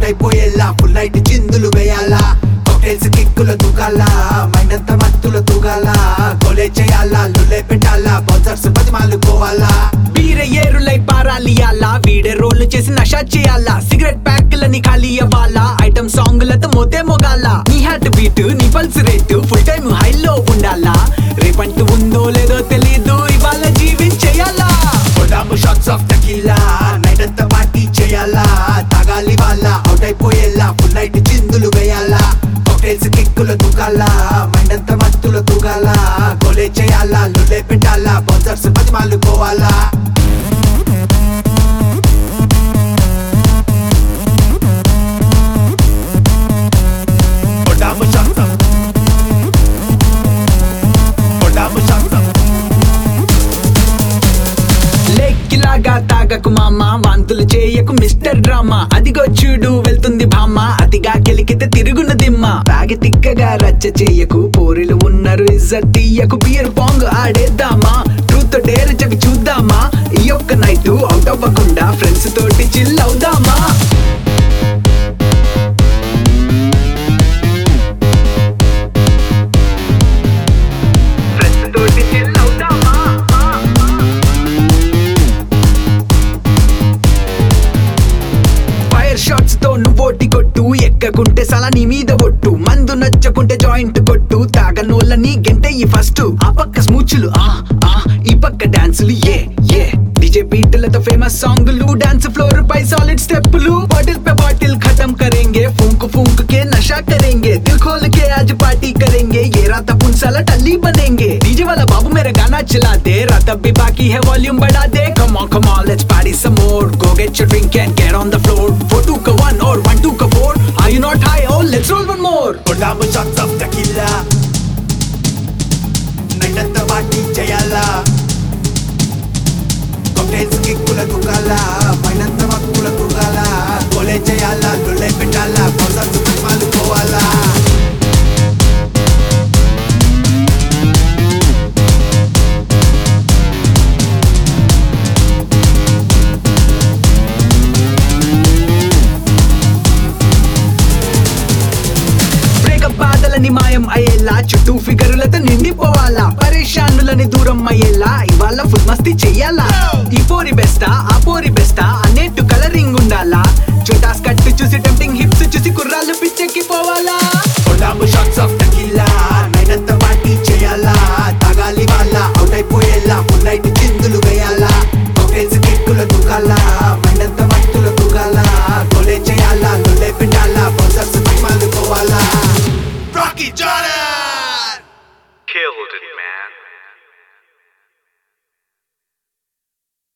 అయిపోయేలా full night చిందులు వేయాలా cocktails కిక్కులు తూగాలా mind అంతా మత్తులు తూగాలా కొలే చేయాలా లులే పెట్టాలా బౌన్సర్స్ బతిమాలు పోవాలా వీర ఏరులై పారాలియాలా వీడే రోల్ చేసి నషా చేయాలా సిగరెట్ ప్యాక్లని ఖాళీ అవ్వాలా ఐటమ్ సాంగ్లతో మోతే మొగాలా నీ హార్ట్ బీట్ నీ పల్స్ రేట్ ఫుల్ టైం హైలో ఉండాలా రేపంటూ ఉందో లేదో తెలీదు ఇవాళ జీవించేయాలా కొడాము షాట్స్ ఆఫ్ టకీలా నైట్ అంతా పార్టీ చేయాలా తాగాలి వాళ్ళ అవుట్ అయిపోయేలా ఫుల్ నైట్ చిందులు వేయాలా కాక్టైల్స్ కిక్కులు తూగాలా మైండ్ అంతా మత్తులు తూగాలా కొలే చేయాలా లులే పెట్టాలా బౌన్సర్స్ బతిమాలు పోవాలా కొడాము షాట్స్ ఆఫ్ కొడాము షాట్స్ ఆఫ్ లెక్కిలాగా తాగకు మామ వాంతులు చేయకు మిస్టర్ డ్రామా అదిగో చూడు వెళ్తుంది భామ అతిగా కెలికితే తిరుగున దిమ్మ తాగి తిక్కగా రచ్చ చేయకు పోరిలు ఉన్నారు ఇజ్జత్ తీయకు బియర్ పాంగ్ ఆడేద్దామా ట్రూత్ డేర్ చెవి చూద్దామా ఈ ఒక్క నైట్ అవుట్ అవ్వకుండా ఫ్రెండ్స్ తోటి చిల్ అవుదామా ఫ్రెండ్స్ తోటి చిల్ అవుదామా ఫైర్ షాట్స్ తో నువ్వోటి కొట్టు ఎక్కకుంటే సలా నీ మీద ఒట్టు మందు నచ్చకుంటే జాయింట్ కొట్టు తాగనోళ్ళని గెంటయ్యి ఫస్ట్ ఆ పక్క స్మూచులు ఆ ఆ ఈ పక్క డాన్సులు ఏ ఏ డీజే బీట్లతో ఫేమస్ సాంగులు డాన్స్ ఫ్లోర్ పై సాలిడ్ స్టెప్పులు బాటిల్ पे బాటిల్ खत्म करेंगे फूंक फूंक के नशा करेंगे दिल खोल के आज पार्टी करेंगे ये रात अपन साला टल्ली बनेंगे डीजे वाला बाबू मेरा गाना चला दे रात अब भी बाकी है वॉल्यूम बढ़ा दे come on come on let's party some more go get your drink and get on the floor four two ka one or one two ka four are you not high oh let's roll one more కొడాము shots of tequila night అంతా party చేయాలా cocktails కిక్కుల తూగాలా mind అంతా మక్కుల తూగాలా కొలే చేయాలా లులే పెట్టాలా bouncers బతిమాలు పోవాలా బ్రేకప్ బాధలని మాయం అయ్యేలా చుట్టూ ఫిగరులతో నిండిపోవాలా పరేషానులని దూరం అయ్యేలా ఇవాళ ఫుల్ మస్తీ చెయ్యాలా ఈ పోరి బెస్టా ఆ పోరి బెస్టా అనేట్టు కలరింగ్ ఉండాలా చుటాస్ కట్టు చూసి టెంప్టింగ్ హిప్స్ చూసి కుర్రాళ్ళు పిచ్చెక్కి పోవాలా కొడాము షాట్స్ ఆఫ్ టకీలా నైట్ అంతా పార్టీ చేయాలా తాగాలి వాళ్ళ అవుట్ అయిపోయి